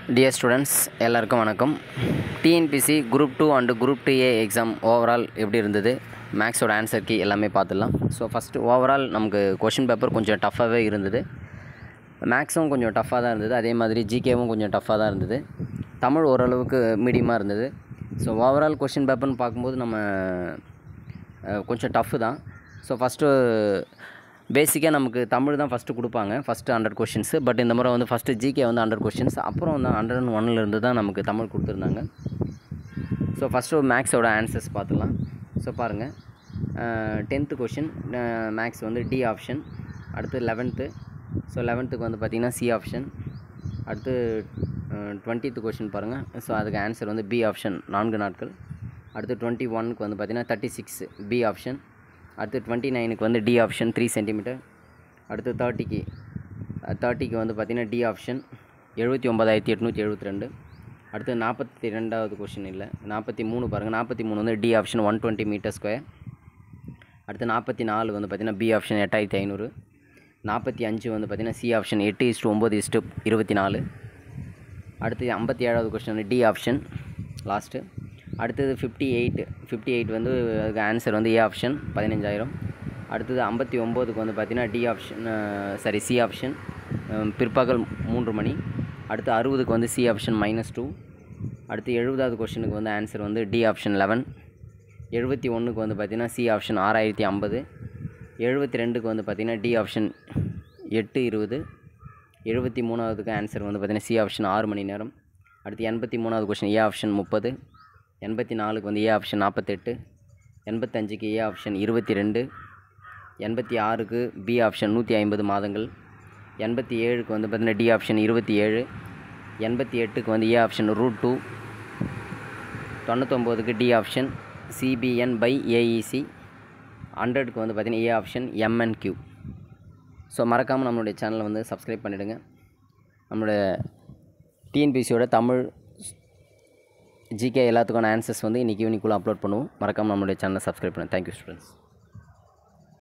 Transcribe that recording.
dear students எல்லாருக்கும் வணக்கம் TNPSC group two and group two A exam overall எப்படி இருந்தது மேக்ஸோட ஆன்சர் கீ எல்லாமே பார்த்துடலாம் ஸோ ஃபஸ்ட்டு ஓவரால் நமக்கு கொஷின் பேப்பர் கொஞ்சம் டஃப்பாகவே இருந்தது மேக்ஸும் கொஞ்சம் டஃப்பாக தான் இருந்தது அதே மாதிரி ஜிகேவும் கொஞ்சம் டஃப்பாக தான் இருந்தது தமிழ் ஓரளவுக்கு மீடியமாக இருந்தது ஸோ ஓவரால் கொஷின் பேப்பர்னு பார்க்கும்போது நம்ம அஹ், கொஞ்சம் டஃப்பு தான் ஸோ ஃபஸ்ட்டு பேசிக்காக நமக்கு தமிழ் தான் ஃபஸ்ட்டு கொடுப்பாங்க ஃபஸ்ட்டு ஹண்ட்ரட் கொஷின்ஸு பட் இந்த முறை வந்து ஃபஸ்ட்டு ஜிகே வந்து ஹண்ட்ரட் கொஷின்ஸ் அப்புறம் வந்து ஹண்ட்ரட் அண்ட் ஒன்லேருந்து தான் நமக்கு தமிழ் கொடுத்துருந்தாங்க ஸோ ஃபஸ்ட்டு மேக்ஸோட ஆன்சர்ஸ் பார்த்துலாம் ஸோ பாருங்கள் டென்த்து கொஷின் மேக்ஸ் வந்து டி ஆப்ஷன் அடுத்து லெவன்த்து ஸோ லெவன்த்துக்கு வந்து பார்த்திங்கன்னா சி ஆப்ஷன் அடுத்து டுவெண்ட்டித்து கொஷின் பாருங்கள் ஸோ அதுக்கு ஆன்சர் வந்து பி ஆப்ஷன் நான்கு நாட்கள் அடுத்து டுவெண்ட்டி ஒனுக்கு வந்து பார்த்திங்கன்னா தேர்ட்டி சிக்ஸ் பி ஆப்ஷன் அடுத்து டுவெண்ட்டி நைனுக்கு வந்து டி ஆப்ஷன் த்ரீ சென்டிமீட்டர் அடுத்து தேர்ட்டிக்கு தேர்ட்டிக்கு வந்து பார்த்திங்கன்னா டி ஆப்ஷன் எழுபத்தி ஒம்பதாயிரத்தி எட்நூற்றி எழுபத்தி ரெண்டு அடுத்து நாற்பத்தி ரெண்டாவது கொஷின் இல்லை நாற்பத்தி மூணு பாருங்கள் நாற்பத்தி மூணு வந்து D option one twenty metre square அடுத்து நாற்பத்தி நாலு வந்து பார்த்திங்கன்னா பி ஆப்ஷன் எட்டாயிரத்தி ஐநூறு நாற்பத்தி அஞ்சு வந்து பார்த்திங்கன்னா சி ஆப்ஷன் எட்டு இஸ்ட்டு ஒம்பது இஸ்ட்டு இருபத்தி நாலு அடுத்து ஐம்பத்தி ஏழாவது கொஸ்டின் வந்து டி ஆப்ஷன் லாஸ்ட்டு அடுத்தது ஃபிஃப்டி எயிட் ஃபிஃப்டி எயிட் வந்து அதுக்கு ஆன்சர் வந்து ஏ ஆப்ஷன் பதினஞ்சாயிரம் அடுத்தது ஐம்பத்தி ஒம்போதுக்கு வந்து பார்த்திங்கன்னா D option sorry C option பிற்பகல் மூன்று மணி அடுத்து அறுபதுக்கு வந்து சி ஆப்ஷன் மைனஸ் டூ அடுத்து எழுபதாவது கொஷனுக்கு வந்து ஆன்சர் வந்து டி ஆப்ஷன் லெவன் எழுபத்தி ஒன்றுக்கு வந்து பார்த்திங்கன்னா சி ஆப்ஷன் ஆறாயிரத்தி ஐம்பது எழுபத்தி ரெண்டுக்கு வந்து பார்த்திங்கன்னா டி ஆப்ஷன் எட்டு இருபது எழுபத்தி மூணாவதுக்கு ஆன்சர் வந்து பார்த்திங்கன்னா சி ஆப்ஷன் ஆறு மணி நேரம் அடுத்து எண்பத்தி மூணாவது கொஷின் ஏ ஆப்ஷன் முப்பது எண்பத்தி நாலுக்கு வந்து ஏ ஆப்ஷன் நாற்பத்தெட்டு எண்பத்தஞ்சுக்கு ஏ ஆப்ஷன் இருபத்தி ரெண்டு எண்பத்தி ஆறுக்கு பி ஆப்ஷன் நூற்றி ஐம்பது மாதங்கள் எண்பத்தி ஏழுக்கு வந்து பார்த்திங்கன்னா டி ஆப்ஷன் இருபத்தி ஏழு எண்பத்தி எட்டுக்கு வந்து ஏ ஆப்ஷன் ரூட் டூ தொண்ணூத்தொம்போதுக்கு D option CBN by AEC ஹண்ட்ரடுக்கு வந்து பார்த்திங்கன்னா ஏ ஆப்ஷன் எம்என்கியூ ஸோ மறக்காமல் நம்மளுடைய சேனலை வந்து சப்ஸ்கிரைப் பண்ணிவிடுங்க நம்மளோட டிஎன்பிசியோட தமிழ் ஜிகே எல்லாத்துக்கான ஆன்சர்ஸ் வந்து இன்றைக்கி ஈவினிங்குள்ளே அப்லோட் பண்ணுவோம் மறக்காமல் நம்மளுடைய சேனலை சப்ஸ்கிரைப் பண்ணுங்கள் தேங்க்யூ ஸ்டூடெண்ட்ஸ்